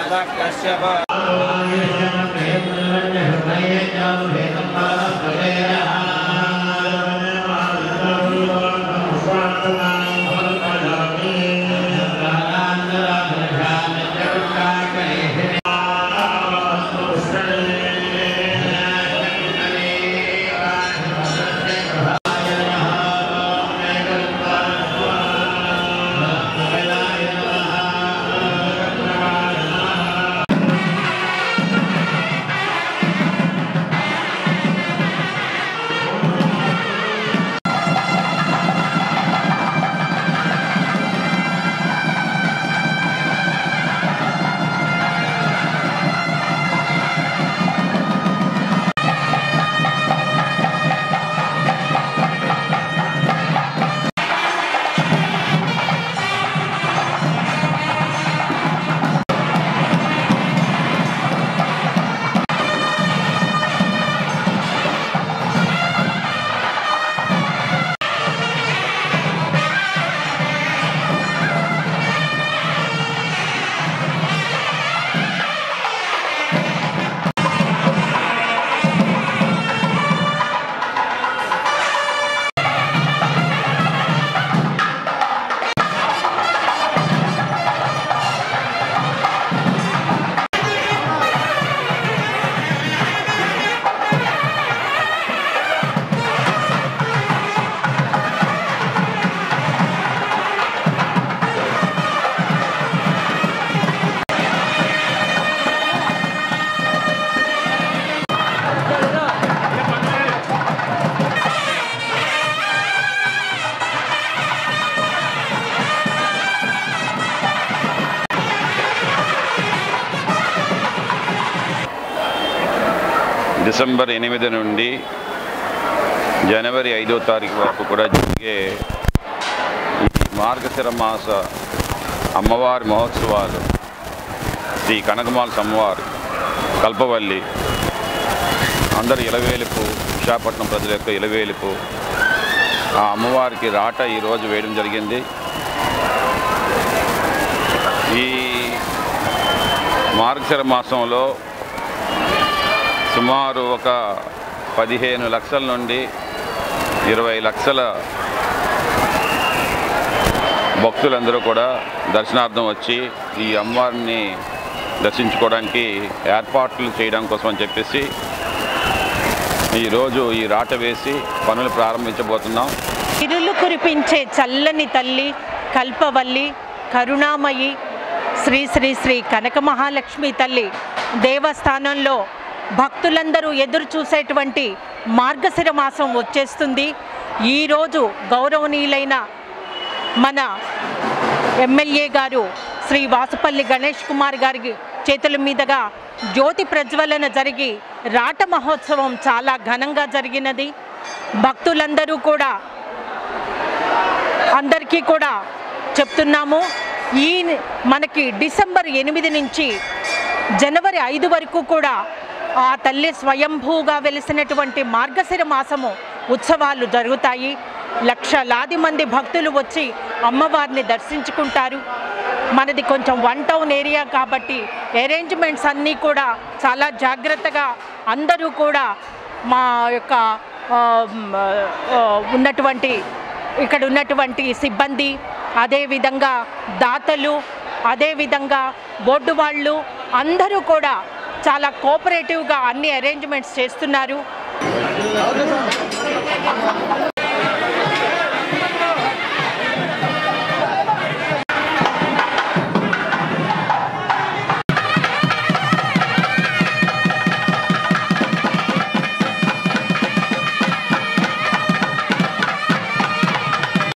December ఎనిమిది నుండి జనవరి ఐదో తారీఖు వరకు కూడా జరిగే ఈ మార్గశిర మాస అమ్మవారి మహోత్సవాలు శ్రీ కనకమాల అమ్మవారు కల్పవల్లి అందరి ఇలవేలుపు విశాఖపట్నం ప్రజల యొక్క ఇలవేలుపు ఆ అమ్మవారికి రాట ఈరోజు వేయడం జరిగింది ఈ మార్గశిర మాసంలో సుమారు ఒక పదిహేను లక్షల నుండి ఇరవై లక్షల భక్తులందరూ కూడా దర్శనార్థం వచ్చి ఈ అమ్మవారిని దర్శించుకోవడానికి ఏర్పాట్లు చేయడం కోసం అని చెప్పేసి ఈరోజు ఈ రాట వేసి పనులు ప్రారంభించబోతున్నాం ఇరులు కురిపించే చల్లని తల్లి కల్పవల్లి కరుణామయి శ్రీ శ్రీ శ్రీ కనక మహాలక్ష్మి తల్లి దేవస్థానంలో భక్తులందరూ ఎదురు చూసేటువంటి మార్గశిర మాసం వచ్చేస్తుంది ఈరోజు గౌరవనీయులైన మన ఎమ్మెల్యే గారు శ్రీ వాసుపల్లి గణేష్ కుమార్ గారి చేతుల మీదుగా జ్యోతి ప్రజ్వలన జరిగి రాట మహోత్సవం చాలా ఘనంగా జరిగినది భక్తులందరూ కూడా అందరికీ కూడా చెప్తున్నాము ఈ మనకి డిసెంబర్ ఎనిమిది నుంచి జనవరి ఐదు వరకు కూడా ఆ తల్లి స్వయంభూగా వెలిసినటువంటి మార్గశిర మాసము ఉత్సవాలు జరుగుతాయి లక్షలాది మంది భక్తులు వచ్చి అమ్మవారిని దర్శించుకుంటారు మనది కొంచెం వన్ టౌన్ ఏరియా కాబట్టి అరేంజ్మెంట్స్ అన్నీ కూడా చాలా జాగ్రత్తగా అందరూ కూడా మా యొక్క ఆ, మ్, ఆ, ఉన్నటువంటి ఇక్కడ ఉన్నటువంటి సిబ్బంది అదేవిధంగా దాతలు అదేవిధంగా బోర్డు వాళ్ళు అందరూ కూడా చాలా కోఆపరేటివ్గా అన్ని అరేంజ్మెంట్స్ చేస్తున్నారు